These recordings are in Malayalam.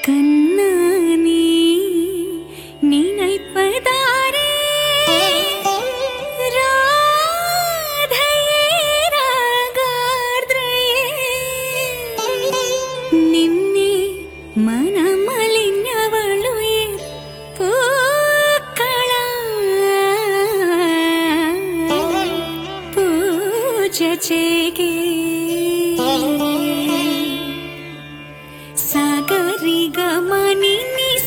கண்ணா நீ நினைப்பதாரே ராதையே രാഗാർദ്രയേ നിന്നെ മനമലിഞ്ഞവളുയിർ പൂക്കള പൂജ ചെയ്യേ സഗരി ഗമനി നിസ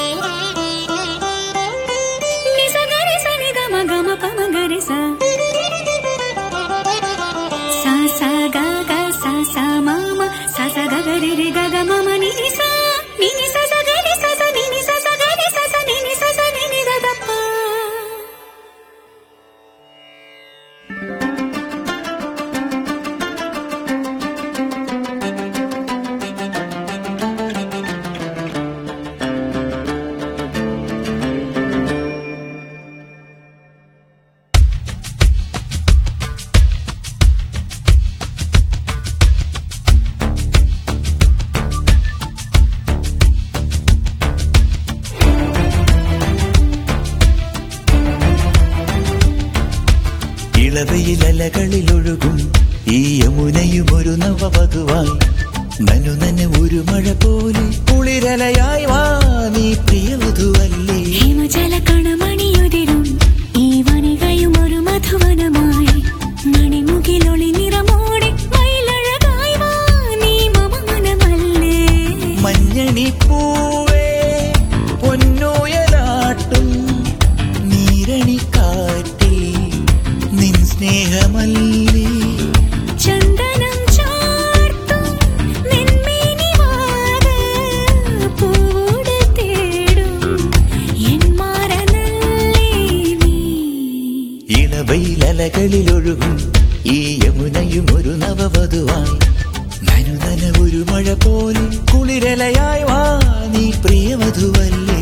നിസ ഗരി സ നി ഗമ ഗമ പമ ഗരി സ സ സ ഗ ഗ സ സ മ മ സ സ ഗ ഗ രി രി ഗ ഗ മ മ നി നി സ നി നി സ സ ഗ രി സ സ നി നി സ സ ഗ രി സ സ നി നി സ സ നി നി ഗ ഗ പ ഇളവയിലലകളിലൊഴുകും ഈ യമുനയും ഒരു നവവധുവായി നനു നന ഒരു മഴ പോലെ കുളിരലയായി വാ നീ പ്രിയവധുവല്ലേ ഹിമജല കണമണിയുതിരും ഈ വനികയും ഒരു മധുവനമായി മണിമുകിലൊളി നിറമോടെ മയിലഴകായി വാ നീ മമ മനമല്ലേ മഞ്ഞണി പൂവേ പൊന്നോയലാട്ടും നീരണി കാറ്റേ നിൻ സ്നേഹമല്ലേ ചന്ദനം ചാർത്തും നിന്മേനിവാക പൂവോട് തേടും എൻ മാറനല്ലേ നീ ഇളവയിലലകളിലൊഴുകും ഈ യമുനയും ഒരു നവവധുവായി നനു നന ഒരു മഴ പോലെ കുളിരലയായി വാ നീ പ്രിയവധുവല്ലേ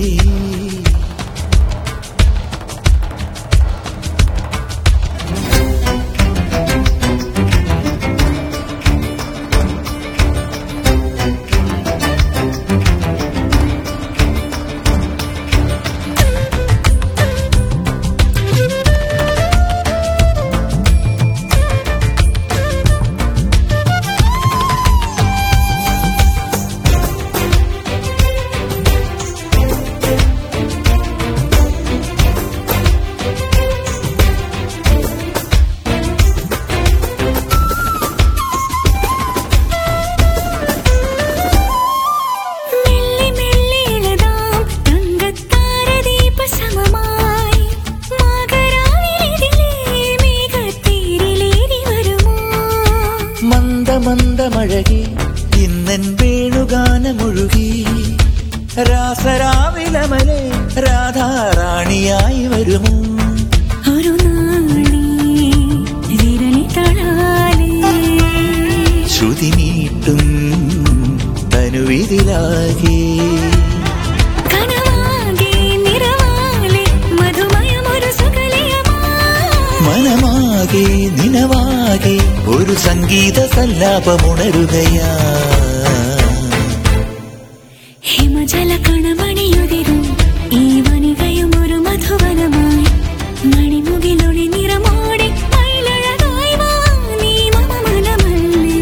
മെല്ലെ മെല്ലെ ഇളതാം തങ്കത്താരദീപസമമായി മകരാവിലെതിലേ മേഘത്തേരിലേറി വരുമോ മന്ദ മന്ദ മഴകി ഇന്നൻ വേണുഗാനമൊഴുകി രാസരാവിലമലെ രാധാറാണിയായി വരുമോ ഒരു നാളീ വിരലി തളാലേ ശ്രുതി നീട്ടും തനുവിതിലാകെ കനവാകെ നിറവാലെ മധുമയമൊരു സുഖലയമായി മനമാകെ നിനവാകെ ഒരു സംഗീത സല്ലാപമുണരുകയാ ഹിമജല കണമണിയുതിരും ഈ വനികയും ഒരു മധുവനമായി മണിമുകിലൊളി നിറമോടെ മയിലഴകായി വാ നീ മമ മനമല്ലേ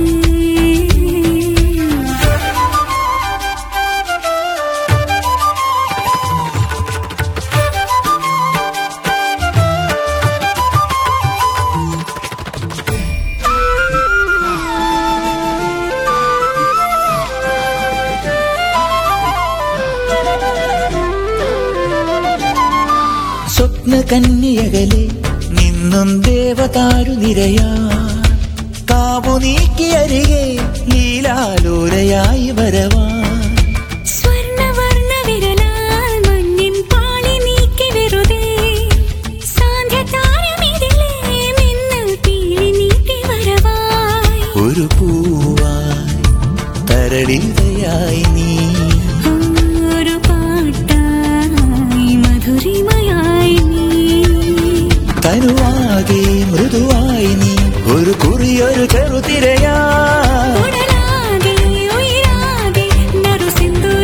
സ്വപ്ന കന്യകലെ നിന്നും ദേവതാരു നിരയാ കാവു നീക്കിയരികെ ലീലാലോലയായി വരവാ സ്വർണ്ണവർണ്ണ വിരലാൽ മഞ്ഞിൻ പാളി നീക്കി വെറുതെ സാന്ധ്യതാരമിതിലേ മിന്നൽ പീലി നീട്ടി വരവായി ഒരു പൂവായി തരളിതയായി നീ ഒരു പാട്ടായി മധുരിമയായി നീ തനുവാകെ മൃദുവായി നീ ഒരു കുറിയൊരു ചെറുതിരയാ ഉടലാകെ ഉയരാകെ നറു സിന്ദൂര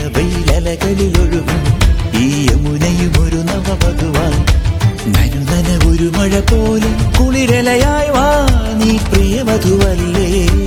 ഇളവയിലകളിൽ ഒഴുകും ഈ യമുനയും ഒരു നവവധുവായി നനുനന ഒരു മഴ പോലെ കുളിരലയായി വാ നീ പ്രിയമധുവല്ലേ